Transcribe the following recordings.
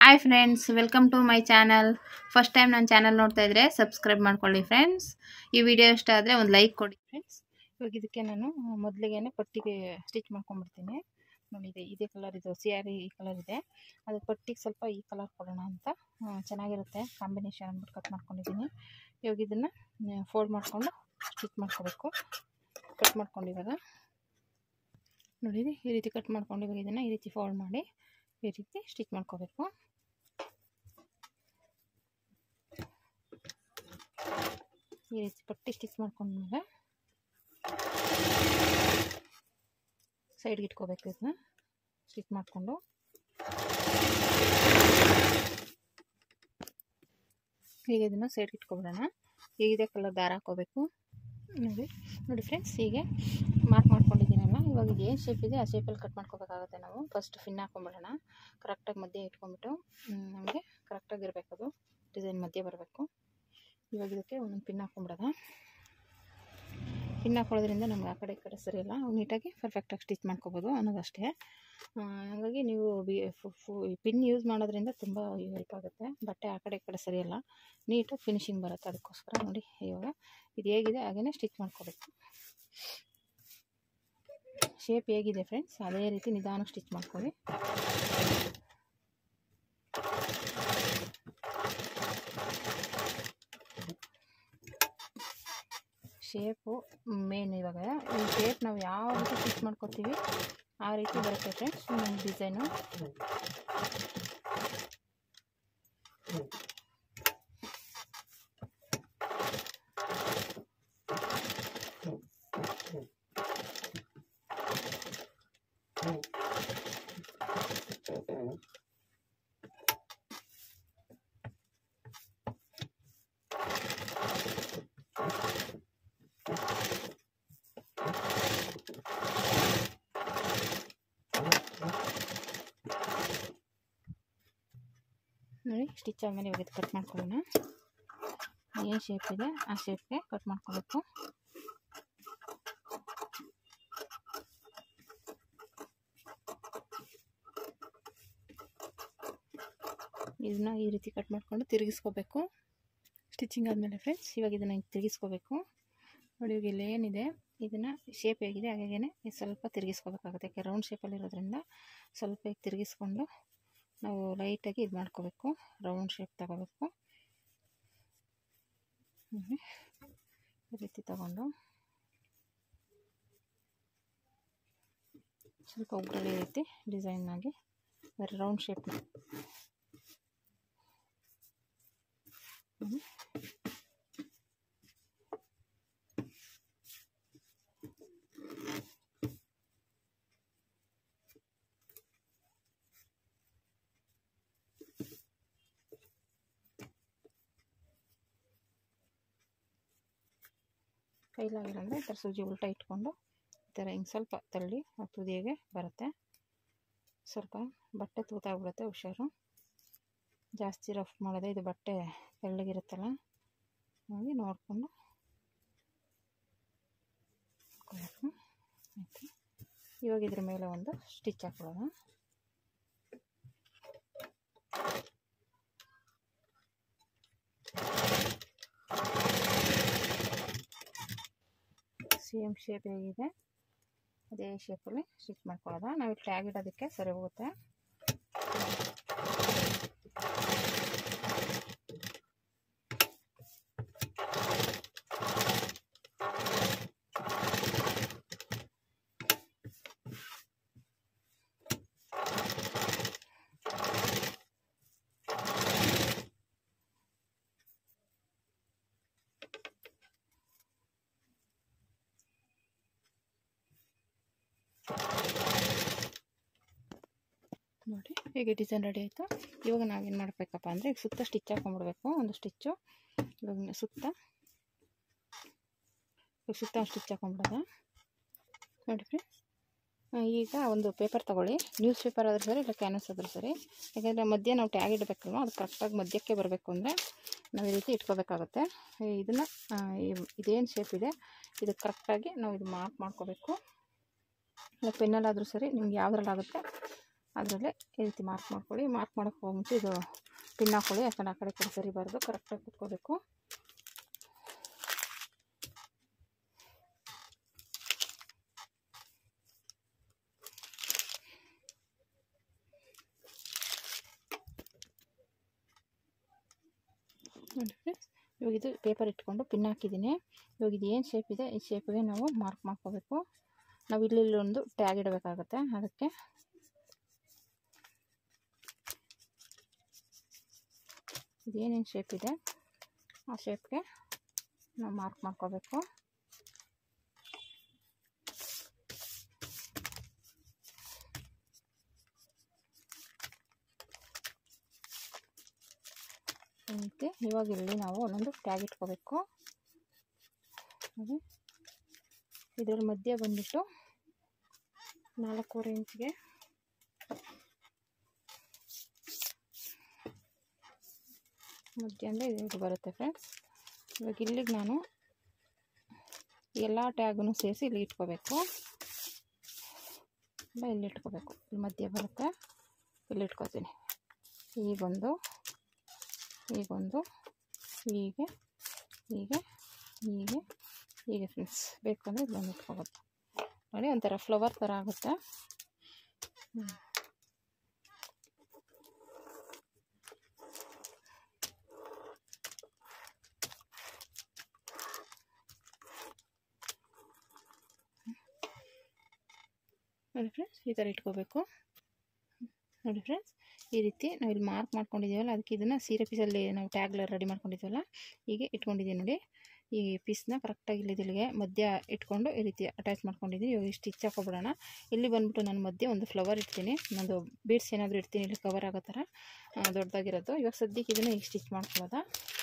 Hi friends welcome to my channel first time ನನ್ನ channel ನೋಡ್ತಾ ಇದ್ರೆ ಸಬ್ಸ್ಕ್ರೈಬ್ ಮಾಡ್ಕೊಳ್ಳಿ ಫ್ರೆಂಡ್ಸ್ ಈ ವಿಡಿಯೋ ಇಷ್ಟ ಆದರೆ ಒಂದು ಲೈಕ್ ಕೊಡಿ ಫ್ರೆಂಡ್ಸ್ ಇವಾಗ ಇದಕ್ಕೆ ನಾನು ಮೊದಲಿಗೆ ಪಟ್ಟಿಗೆ ಸ್ಟಿಚ್ ಮಾಡ್ಕೊಂಡ್ಬಿಡ್ತೀನಿ ನೋಡಿ ಇದೆ ಇದೇ ಕಲರ್ ಇದು ಸಿಯಾರಿ ಈ ಕಲರ್ ಇದೆ ಅದು ಪಟ್ಟಿಗೆ ಸ್ವಲ್ಪ ಈ ಕಲರ್ ಕೊಡೋಣ ಅಂತ ಆ, ಚೆನ್ನಾಗಿರುತ್ತೆ ಕಾಂಬಿನೇಷನ್ ಅಂದ್ಬಿಟ್ಟು ಕಟ್ ಮಾಡ್ಕೊಂಡಿದ್ದೀನಿ ಇವಾಗ ಇದನ್ನು ಫೋಲ್ಡ್ ಮಾಡಿಕೊಂಡು ಸ್ಟಿಚ್ ಮಾಡ್ಕೋಬೇಕು ಕಟ್ ಮಾಡ್ಕೊಂಡು ಇವಾಗ ನೋಡಿ ಈ ರೀತಿ ಕಟ್ ಮಾಡ್ಕೊಂಡು ಇವಾಗ ಇದನ್ನು ಈ ರೀತಿ ಫೋಲ್ಡ್ ಮಾಡಿ ಈ ರೀತಿ ಸ್ಟಿಚ್ ಮಾಡ್ಕೋಬೇಕು ಈ ರೀತಿ ಪಟ್ಟಿ ಸ್ಟಿಚ್ ಮಾಡ್ಕೊಂಡ್ಮೇಲೆ ಸೈಡ್ಗೆ ಇಟ್ಕೋಬೇಕು ಇದನ್ನ ಸ್ಟಿಚ್ ಮಾಡಿಕೊಂಡು ಈಗ ಇದನ್ನು ಸೈಡ್ಗೆ ಇಟ್ಕೊಬಿಡೋಣ ಈಗ ಇದೇ ಕಲರ್ ದಾರ ಹಾಕೋಬೇಕು ನೋಡಿ ನೋಡಿ ಫ್ರೆಂಡ್ಸ್ ಹೀಗೆ ಮಾರ್ಕ್ ಮಾಡ್ಕೊಂಡಿದ್ದೀನಲ್ಲ ಇವಾಗ ಇದು ಏನು ಶೇಪ್ ಇದೆ ಆ ಶೇಪಲ್ಲಿ ಕಟ್ ಮಾಡ್ಕೋಬೇಕಾಗುತ್ತೆ ನಾವು ಫಸ್ಟ್ ಫಿನ್ ಹಾಕೊಂಬಿಡೋಣ ಕರೆಕ್ಟಾಗಿ ಮಧ್ಯೆ ಇಟ್ಕೊಂಬಿಟ್ಟು ನಮಗೆ ಕರೆಕ್ಟಾಗಿರ್ಬೇಕು ಅದು ಡಿಸೈನ್ ಮಧ್ಯೆ ಬರಬೇಕು ಇವಾಗ ಇದಕ್ಕೆ ಒಂದೊಂದು ಪಿನ್ ಹಾಕೊಂಬಿಡೋದ ಪಿನ್ ಹಾಕೊಳ್ಳೋದ್ರಿಂದ ನಮ್ಗೆ ಆ ಕಡೆ ಈ ಕಡೆ ಸರಿಯಲ್ಲ ನೀಟಾಗಿ ಪರ್ಫೆಕ್ಟಾಗಿ ಸ್ಟಿಚ್ ಮಾಡ್ಕೋಬೋದು ಅನ್ನೋದಷ್ಟೇ ಆ, ಹಾಗಾಗಿ ನೀವು ಬಿ ಪಿನ್ ಯೂಸ್ ಮಾಡೋದ್ರಿಂದ ತುಂಬ ಹೆಲ್ಪ್ ಆಗುತ್ತೆ ಬಟ್ಟೆ ಆ ಕಡೆ ಈ ಕಡೆ ಸರಿಯಲ್ಲ ನೀಟಾಗಿ ಫಿನಿಶಿಂಗ್ ಬರುತ್ತೆ ಅದಕ್ಕೋಸ್ಕರ ನೋಡಿ ಇವಾಗ ಇದು ಹೇಗಿದೆ ಹಾಗೇ ಸ್ಟಿಚ್ ಮಾಡ್ಕೋಬೇಕು ಶೇಪ್ ಹೇಗಿದೆ ಫ್ರೆಂಡ್ಸ್ ಅದೇ ರೀತಿ ನಿಧಾನಕ್ಕೆ ಸ್ಟಿಚ್ ಮಾಡ್ಕೊಳ್ಳಿ ಶೇಪು ಮೇನ್ ಇವಾಗ ಈ ಶೇಪ್ ನಾವು ಯಾವ ರೀತಿ ಸ್ಟಿಚ್ ಮಾಡ್ಕೊತೀವಿ ಆ ರೀತಿ ಬರುತ್ತೆ ಫ್ರೆಂಡ್ಸ್ ನಮ್ಮ ಡಿಸೈನು ನೋಡಿ ಸ್ಟಿಚ್ ಆದಮೇಲೆ ಇವಾಗ ಇದು ಕಟ್ ಮಾಡ್ಕೊಳ್ಳೋಣ ಏನು ಶೇಪ್ ಇದೆ ಆ ಶೇಪ್ಗೆ ಕಟ್ ಮಾಡ್ಕೋಬೇಕು ಇದನ್ನ ಈ ರೀತಿ ಕಟ್ ಮಾಡಿಕೊಂಡು ತಿರುಗಿಸ್ಕೋಬೇಕು ಸ್ಟಿಚಿಂಗ್ ಆದಮೇಲೆ ಫ್ರೆಂಡ್ಸ್ ಇವಾಗ ಇದನ್ನು ತಿರುಗಿಸ್ಕೋಬೇಕು ನೋಡಿ ಇವಾಗ ಇಲ್ಲಿ ಏನಿದೆ ಇದನ್ನು ಶೇಪ್ ಹೇಗಿದೆ ಹಾಗೇನೆ ಸ್ವಲ್ಪ ತಿರುಗಿಸ್ಕೋಬೇಕಾಗುತ್ತೆ ಯಾಕೆ ರೌಂಡ್ ಶೇಪಲ್ಲಿರೋದ್ರಿಂದ ಸ್ವಲ್ಪ ಈಗ ತಿರುಗಿಸ್ಕೊಂಡು ನಾವು ಲೈಟಾಗಿ ಇದು ಮಾಡ್ಕೋಬೇಕು ರೌಂಡ್ ಶೇಪ್ ತಗೋಬೇಕು ನೋಡಿ, ಈ ರೀತಿ ತಗೊಂಡು ಸ್ವಲ್ಪ ಉಗ್ರಳಿ ರೀತಿ ಡಿಸೈನ್ ಆಗಿ ಬರೀ ರೌಂಡ್ ಶೇಪ್ನ ಕೈಲಾಗಿರಂದರೆ ಈ ಥರ ಸೂಜಿ ಉಲ್ಟಾ ಇಟ್ಕೊಂಡು ಈ ಥರ ಹಿಂಗೆ ಸ್ವಲ್ಪ ತಳ್ಳಿ ಆ ತುದಿಯಾಗೆ ಬರುತ್ತೆ ಸ್ವಲ್ಪ ಬಟ್ಟೆ ತೂತಾಗ್ಬಿಡುತ್ತೆ ಹುಷಾರು ಜಾಸ್ತಿ ರಫ್ ಮಾಡೋದೇ ಇದು ಬಟ್ಟೆ ತೆಳ್ಳಗಿರುತ್ತಲ್ಲ ಹಾಗೆ ನೋಡಿಕೊಂಡು ಹಾಕ್ಕೋಬೇಕು ಆಯಿತು ಇವಾಗ ಇದ್ರ ಮೇಲೆ ಒಂದು ಸ್ಟಿಚ್ ಹಾಕೊಳ್ಳೋಣ ಸೇಮ್ ಶೇಪ್ ಹೇಗಿದೆ ಅದೇ ಶೇಪಲ್ಲಿ ಸ್ಟಿಚ್ ಮಾಡ್ಕೊಳ್ಳೋದ ನಾವು ಟ್ಯಾಗ್ ಇಡೋದಕ್ಕೆ ಸರಿ ಹೋಗುತ್ತೆ ನೋಡಿ ಹೀಗೆ ಡಿಸೈನ್ ರೆಡಿ ಆಯಿತು ಇವಾಗ ನಾವೇನು ಮಾಡಬೇಕಪ್ಪ ಅಂದರೆ ಈಗ ಸುತ್ತ ಸ್ಟಿಚ್ ಹಾಕೊಂಡ್ಬಿಡ್ಬೇಕು ಒಂದು ಸ್ಟಿಚ್ಚು ಇವಾಗ ಸುತ್ತ ಇವಾಗ ಸುತ್ತ ಒಂದು ಸ್ಟಿಚ್ ಹಾಕೊಂಡ್ಬಿಡೋದ ನೋಡಿ ಫ್ರೆಂಡ್ಸ್ ಈಗ ಒಂದು ಪೇಪರ್ ತೊಗೊಳ್ಳಿ ನ್ಯೂಸ್ ಪೇಪರ್ ಆದರೂ ಸರಿ ಇಲ್ಲ ಕ್ಯಾನ್ವಸ್ ಆದರೂ ಸರಿ ಯಾಕಂದರೆ ಮಧ್ಯೆ ನಾವು ಟ್ಯಾಗ್ ಇಡಬೇಕಲ್ವ ಅದು ಕರೆಕ್ಟಾಗಿ ಮಧ್ಯಕ್ಕೆ ಬರಬೇಕು ಅಂದರೆ ನಾವು ಈ ರೀತಿ ಇಟ್ಕೋಬೇಕಾಗುತ್ತೆ ಇದನ್ನು ಇದೇನು ಶೇಪ್ ಇದೆ ಇದು ಕರೆಕ್ಟಾಗಿ ನಾವು ಇದು ಮಾರ್ಕ್ ಮಾಡ್ಕೋಬೇಕು ಇಲ್ಲ ಪೆನ್ನಲ್ಲಾದರೂ ಸರಿ ನಿಮ್ಗೆ ಯಾವುದ್ರಲ್ಲಾಗುತ್ತೆ ಅದರಲ್ಲೇ ಈ ರೀತಿ ಮಾರ್ಕ್ ಮಾಡ್ಕೊಳ್ಳಿ ಮಾರ್ಕ್ ಮಾಡೋಕ್ಕೆ ಹೋಗೋ ಮುಂಚೆ ಇದು ಪಿನ್ ಹಾಕ್ಕೊಳ್ಳಿ ಯಾಕಂದ್ರೆ ಆ ಕಡೆ ಈ ಕಡೆ ಸರಿಬಾರ್ದು ಕರೆಕ್ಟಾಗಿ ಕುತ್ಕೋಬೇಕು ನೋಡಿ ಫ್ರೆಂಡ್ಸ್ ಇವಾಗ ಇದು ಪೇಪರ್ ಇಟ್ಕೊಂಡು ಪಿನ್ ಹಾಕಿದ್ದೀನಿ ಇವಾಗ ಇದು ಏನು ಶೇಪ್ ಇದೆ ಈ ಶೇಪಿಗೆ ನಾವು ಮಾರ್ಕ್ ಮಾಡ್ಕೋಬೇಕು ನಾವು ಇಲ್ಲಿ ಇಲ್ಲಿ ಒಂದು ಟ್ಯಾಗ್ ಇಡಬೇಕಾಗತ್ತೆ ಅದಕ್ಕೆ ಇದೇನೇನು ಶೇಪ್ ಇದೆ ಆ ಶೇಪ್ಗೆ ನಾವು ಮಾರ್ಕ್ ಮಾಡ್ಕೋಬೇಕು ಈ ರೀತಿ ಇವಾಗ ಇಲ್ಲಿ ನಾವು ಒಂದೊಂದು ಟ್ಯಾಗ್ ಇಟ್ಕೋಬೇಕು ನೋಡಿ ಇದರ ಮಧ್ಯೆ ಬಂದ್ಬಿಟ್ಟು ನಾಲ್ಕೂವರೆ ಇಂಚಿಗೆ ಮಧ್ಯೆ ಅಂದರೆ ಇದು ಬರುತ್ತೆ ಫ್ರೆಂಡ್ಸ್ ಇವಾಗ ಇಲ್ಲಿಗೆ ನಾನು ಎಲ್ಲ ಟ್ಯಾಗನ್ನು ಸೇರಿಸಿ ಇಲ್ಲಿ ಇಟ್ಕೋಬೇಕು ಇಲ್ಲ ಇಲ್ಲಿ ಇಟ್ಕೋಬೇಕು ಇಲ್ಲಿ ಮಧ್ಯೆ ಬರುತ್ತೆ ಇಲ್ಲಿ ಇಟ್ಕೋತೀನಿ ಈಗೊಂದು ಈಗೊಂದು ಹೀಗೆ ಹೀಗೆ ಹೀಗೆ ಹೀಗೆ ಫ್ರೆಂಡ್ಸ್ ಬೇಕು ಅಂದರೆ ಇಲ್ಲೊಂದು ಇಟ್ಕೋಬೋದು ನೋಡಿ ಒಂಥರ ಫ್ಲವರ್ ಥರ ಆಗುತ್ತೆ ಹ್ಮ್. ನೋಡಿ ಫ್ರೆಂಡ್ಸ್ ಈ ಥರ ಇಟ್ಕೋಬೇಕು ನೋಡಿ ಫ್ರೆಂಡ್ಸ್ ಈ ರೀತಿ ನಾವು ಇಲ್ಲಿ ಮಾರ್ಕ್ ಮಾಡ್ಕೊಂಡಿದ್ದೀವಲ್ಲ ಅದಕ್ಕೆ ಇದನ್ನು ಸೀರೆ ಪೀಸಲ್ಲಿ ನಾವು ಟ್ಯಾಗ್ಲ ರೆಡಿ ಮಾಡ್ಕೊಂಡಿದ್ದೀವಲ್ಲ ಹೀಗೆ ಇಟ್ಕೊಂಡಿದ್ದೀವಿ ನೋಡಿ ಈ ಪೀಸ್ನ ಕರೆಕ್ಟಾಗಿ ಇಲ್ಲಿ ಇಲ್ಲಿಗೆ ಮಧ್ಯ ಇಟ್ಕೊಂಡು ಈ ರೀತಿ ಅಟ್ಯಾಚ್ ಮಾಡ್ಕೊಂಡಿದ್ದೀನಿ ಇವಾಗ ಸ್ಟಿಚ್ ಹಾಕೊಬಿಡೋಣ ಇಲ್ಲಿ ಬಂದ್ಬಿಟ್ಟು ನಾನು ಮಧ್ಯೆ ಒಂದು ಫ್ಲವರ್ ಇಡ್ತೀನಿ ಒಂದು ಬೀಡ್ಸ್ ಏನಾದರೂ ಇಡ್ತೀನಿ ಇಲ್ಲಿ ಕವರ್ ಆಗೋ ಥರ ಆ, ದೊಡ್ಡದಾಗಿರೋದು ಇವಾಗ ಸದ್ಯಕ್ಕೆ ಇದನ್ನು ಈಗ ಸ್ಟಿಚ್ ಮಾಡ್ಕೊಳ್ಳೋದಾ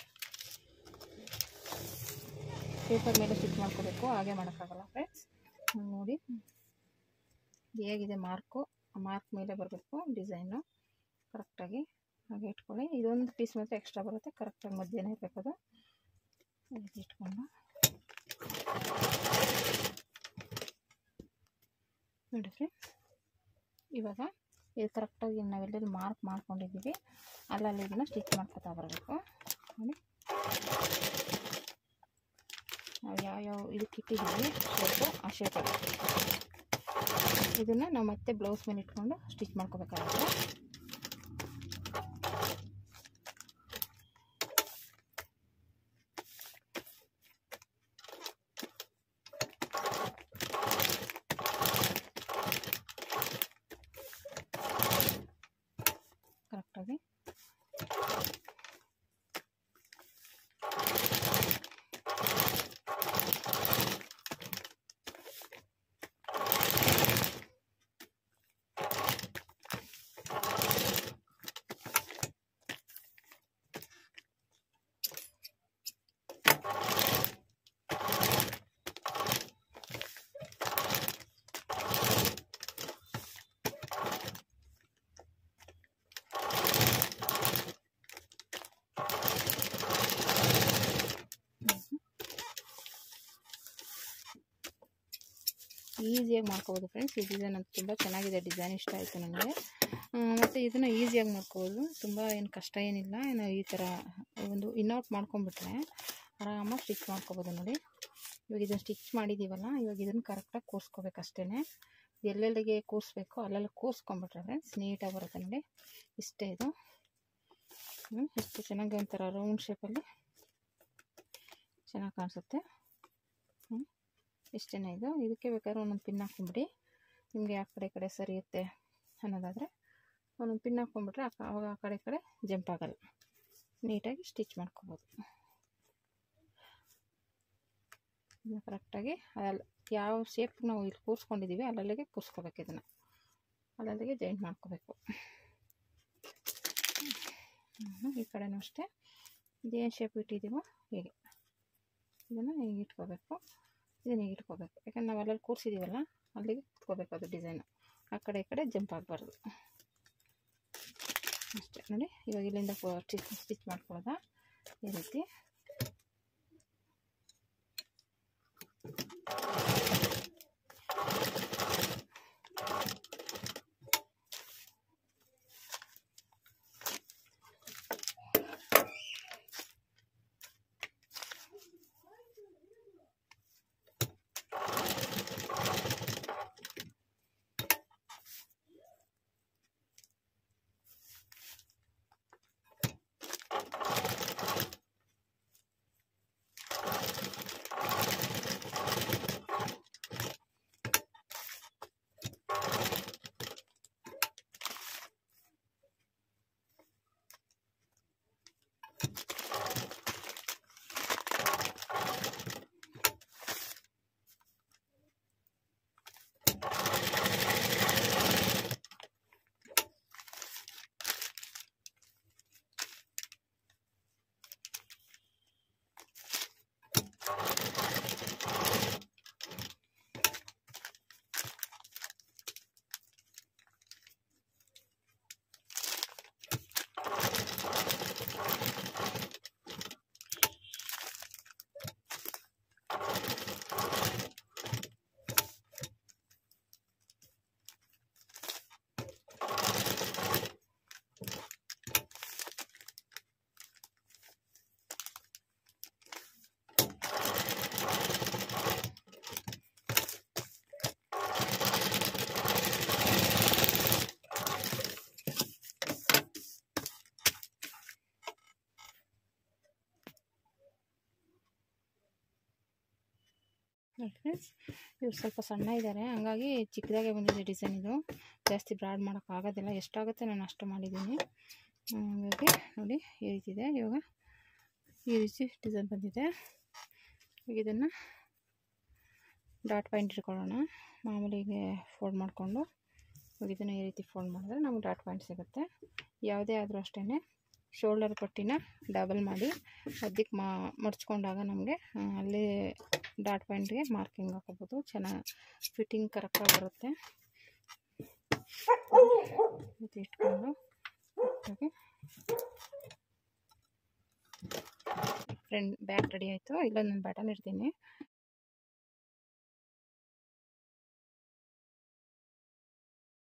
ಪೇಪರ್ ಮೇಲೆ ಸ್ಟಿಚ್ ಮಾಡ್ಕೋಬೇಕು ಹಾಗೆ ಮಾಡೋಕ್ಕಾಗಲ್ಲ ಫ್ರೆಂಡ್ಸ್ ನೋಡಿ ಇದು ಹೇಗಿದೆ ಮಾರ್ಕು ಆ ಮಾರ್ಕ್ ಮೇಲೆ ಬರಬೇಕು ಡಿಸೈನು ಕರೆಕ್ಟಾಗಿ ಹಾಗೆ ಇಟ್ಕೊಳ್ಳಿ ಇದೊಂದು ಪೀಸ್ ಮಾತ್ರ ಎಕ್ಸ್ಟ್ರಾ ಬರುತ್ತೆ ಕರೆಕ್ಟಾಗಿ ಮಧ್ಯನೇ ಇರಬೇಕು ಅದು ಈ ರೀತಿ ಇಟ್ಕೊಂಡು ನೋಡಿ ಫ್ರೆಂಡ್ಸ್ ಇವಾಗ ಇದು ಕರೆಕ್ಟಾಗಿ ನಾವೆಲ್ಲೆಲ್ಲಿ ಮಾರ್ಕ್ ಮಾಡ್ಕೊಂಡಿದ್ದೀವಿ ಅಲ್ಲಲ್ಲಿ ಇದನ್ನು ಸ್ಟಿಚ್ ಮಾಡ್ಕೊತಾ ಬರಬೇಕು ನೋಡಿ ನಾವು ಯಾವ್ಯಾವ ಇದಕ್ಕೆ ಇಟ್ಟಿದ್ದೀವಿ ಶೇಪು ಆ ಶೇಪ್ ಇದನ್ನು ನಾವು ಮತ್ತೆ ಬ್ಲೌಸ್ ಮೇಲೆ ಇಟ್ಕೊಂಡು ಸ್ಟಿಚ್ ಮಾಡ್ಕೋಬೇಕಾಗುತ್ತೆ ಕರೆಕ್ಟಾಗಿ ಈಸಿಯಾಗಿ ಮಾಡ್ಕೋಬೋದು ಫ್ರೆಂಡ್ಸ್ ಈ ಡಿಸೈನ್ ಅಂತ ತುಂಬ ಚೆನ್ನಾಗಿದೆ ಡಿಸೈನ್ ಇಷ್ಟ ಆಯಿತು ನನಗೆ ಮತ್ತು ಇದನ್ನು ಈಸಿಯಾಗಿ ಮಾಡ್ಕೋಬೋದು ತುಂಬ ಏನು ಕಷ್ಟ ಏನಿಲ್ಲ ನಾವು ಈ ಥರ ಒಂದು ಇನ್ನೌಟ್ ಮಾಡ್ಕೊಂಬಿಟ್ರೆ ಆರಾಮಾಗಿ ಸ್ಟಿಚ್ ಮಾಡ್ಕೋಬೋದು ನೋಡಿ ಇವಾಗ ಇದನ್ನು ಸ್ಟಿಚ್ ಮಾಡಿದ್ದೀವಲ್ಲ ಇವಾಗ ಇದನ್ನು ಕರೆಕ್ಟಾಗಿ ಕೂರಿಸ್ಕೋಬೇಕು ಅಷ್ಟೇ ಎಲ್ಲೆಲ್ಲಿಗೆ ಕೂರಿಸ್ಬೇಕು ಅಲ್ಲೆಲ್ಲ ಕೂರಿಸ್ಕೊಂಬಿಟ್ರೆ ಫ್ರೆಂಡ್ಸ್ ನೀಟಾಗಿ ಬರುತ್ತೆ ನೋಡಿ ಇಷ್ಟೇ ಇದು ಹ್ಮ್, ಎಷ್ಟು ಚೆನ್ನಾಗಿ ಒಂಥರ ರೌಂಡ್ ಶೇಪಲ್ಲಿ ಚೆನ್ನಾಗಿ ಕಾಣಿಸುತ್ತೆ ಹ್ಞೂ ಇಷ್ಟೇ ಇದು ಇದಕ್ಕೆ ಬೇಕಾದ್ರೆ ಒಂದೊಂದು ಪಿನ್ ಹಾಕ್ಕೊಂಬಿಡಿ ನಿಮಗೆ ಆ ಕಡೆ ಈ ಕಡೆ ಸರಿಯುತ್ತೆ ಅನ್ನೋದಾದರೆ ಒಂದೊಂದು ಪಿನ್ ಹಾಕ್ಕೊಂಬಿಟ್ರೆ ಆ ಕ- ಅವಾಗ ಆ ಕಡೆ ಈ ಕಡೆ ಜಂಪ್ ಆಗಲ್ಲ ನೀಟಾಗಿ ಸ್ಟಿಚ್ ಮಾಡ್ಕೋಬೋದು ಇದನ್ನ ಕರೆಕ್ಟಾಗಿ ಅಲ್ಲಿ ಯಾವ ಶೇಪ್ ನಾವು ಇಲ್ಲಿ ಕೂರಿಸ್ಕೊಂಡಿದ್ದೀವಿ ಅಲ್ಲಲ್ಲಿಗೆ ಕೂರಿಸ್ಕೋಬೇಕು ಇದನ್ನು ಅಲ್ಲಲ್ಲಿಗೆ ಜಾಯಿಂಟ್ ಮಾಡ್ಕೋಬೇಕು ಹ್ಮ್, ಈ ಕಡೆನೂ ಅಷ್ಟೇ ಇದೇನು ಶೇಪ್ ಇಟ್ಟಿದ್ದೀವೋ ಹೀಗೆ ಇದನ್ನು ಹೀಗೆ ಇಟ್ಕೋಬೇಕು ಇದನ್ನ ಹೀಗೆ ಇಟ್ಕೋಬೇಕು ಯಾಕಂದ್ರೆ ನಾವು ಅಲ್ಲಲ್ಲಿ ಕೂರಿಸಿದ್ದೀವಲ್ಲ ಅಲ್ಲಿಗೆ ಕುತ್ಕೋಬೇಕು ಅದು ಡಿಸೈನು ಆ ಕಡೆ ಈ ಕಡೆ ಜಂಪ್ ಆಗಬಾರ್ದು ಅಷ್ಟೇ ನೋಡಿ ಇವಾಗ ಇಲ್ಲಿಂದ ಸ್ಟಿಚ್ ಸ್ಟಿಚ್ ಮಾಡ್ಕೊಳ್ಳೋದಾ ಈ ರೀತಿ ನೋಡಿ ಫ್ರೆಂಡ್ಸ್ ಇವ್ರು ಸ್ವಲ್ಪ ಸಣ್ಣ ಇದ್ದಾರೆ ಹಂಗಾಗಿ ಚಿಕ್ಕದಾಗೆ ಬಂದಿದೆ ಡಿಸೈನ್ ಇದು ಜಾಸ್ತಿ ಬ್ರಾಡ್ ಮಾಡೋಕ್ಕಾಗೋದಿಲ್ಲ ಎಷ್ಟಾಗುತ್ತೆ ನಾನು ಅಷ್ಟು ಮಾಡಿದ್ದೀನಿ ಹಂಗಾಗಿ ನೋಡಿ ಈ ರೀತಿ ಇದೆ ಇವಾಗ ಈ ರೀತಿ ಡಿಸೈನ್ ಬಂದಿದೆ ಈಗ ಇದನ್ನು ಡಾಟ್ ಪಾಯಿಂಟ್ ಇಟ್ಕೊಳ್ಳೋಣ ಮಾಮೂಲಿಗೆ ಫೋಲ್ಡ್ ಮಾಡಿಕೊಂಡು ಇವಾಗ ಇದನ್ನು ಈ ರೀತಿ ಫೋಲ್ಡ್ ಮಾಡಿದ್ರೆ ನಮ್ಗೆ ಡಾಟ್ ಪಾಯಿಂಟ್ ಸಿಗುತ್ತೆ ಯಾವುದೇ ಆದರೂ ಅಷ್ಟೇ ಶೋಲ್ಡರ್ ಪಟ್ಟಿನ ಡಬಲ್ ಮಾಡಿ ಅದಕ್ಕೆ ಮಾ ಮಡ್ಚ್ಕೊಂಡಾಗ ನಮಗೆ ಅಲ್ಲಿ ಡಾಟ್ ಪಾಯಿಂಟ್ಗೆ ಮಾರ್ಕಿಂಗ್ ಹಾಕೋಬೋದು ಚೆನ್ನಾಗಿ ಫಿಟ್ಟಿಂಗ್ ಕರೆಕ್ಟಾಗಿ ಬರುತ್ತೆ ಇದು ಇಟ್ಕೊಂಡು ಹಾಗೆ ಫ್ರಂಟ್ ಬ್ಯಾಕ್ ರೆಡಿ ಆಯಿತು ಇಲ್ಲ ನಾನು ಬಟನ್ ಇಡ್ತೀನಿ